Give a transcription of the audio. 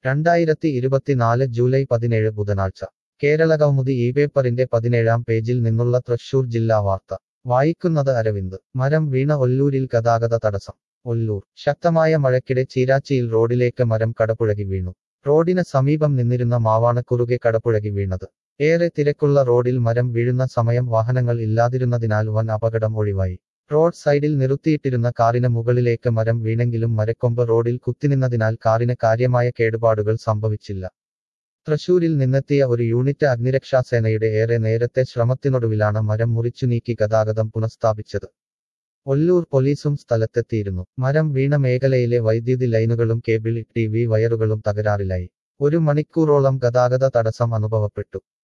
രണ്ടായിരത്തി ഇരുപത്തിനാല് ജൂലൈ പതിനേഴ് ബുധനാഴ്ച കേരളകൗമുദി ഈ പേപ്പറിന്റെ പതിനേഴാം പേജിൽ നിന്നുള്ള തൃശൂർ ജില്ലാ വാർത്ത വായിക്കുന്നത് അരവിന്ദ് മരം വീണ ഒല്ലൂരിൽ ഗതാഗത തടസ്സം ഒല്ലൂർ ശക്തമായ മഴയ്ക്കിടെ ചീരാച്ചിയിൽ റോഡിലേക്ക് മരം കടപുഴകി വീണു റോഡിന് സമീപം നിന്നിരുന്ന മാവാണ് കുറുകെ കടപുഴകി വീണത് ഏറെ തിരക്കുള്ള റോഡിൽ മരം വീഴുന്ന സമയം വാഹനങ്ങൾ ഇല്ലാതിരുന്നതിനാൽ വൻ അപകടം ഒഴിവായി റോഡ് സൈഡിൽ നിർത്തിയിട്ടിരുന്ന കാറിന് മുകളിലേക്ക് മരം വീണെങ്കിലും മരക്കൊമ്പ് റോഡിൽ കുത്തിനിന്നതിനാൽ കാറിന് കാര്യമായ കേടുപാടുകൾ സംഭവിച്ചില്ല തൃശൂരിൽ നിന്നെത്തിയ ഒരു യൂണിറ്റ് അഗ്നിരക്ഷാസേനയുടെ ഏറെ നേരത്തെ ശ്രമത്തിനൊടുവിലാണ് മരം മുറിച്ചു നീക്കി ഗതാഗതം പുനഃസ്ഥാപിച്ചത് ഒല്ലൂർ പോലീസും സ്ഥലത്തെത്തിയിരുന്നു മരം വീണ മേഖലയിലെ വൈദ്യുതി ലൈനുകളും കേബിൾ ടി വി വയറുകളും തകരാറിലായി ഒരു മണിക്കൂറോളം ഗതാഗത തടസ്സം അനുഭവപ്പെട്ടു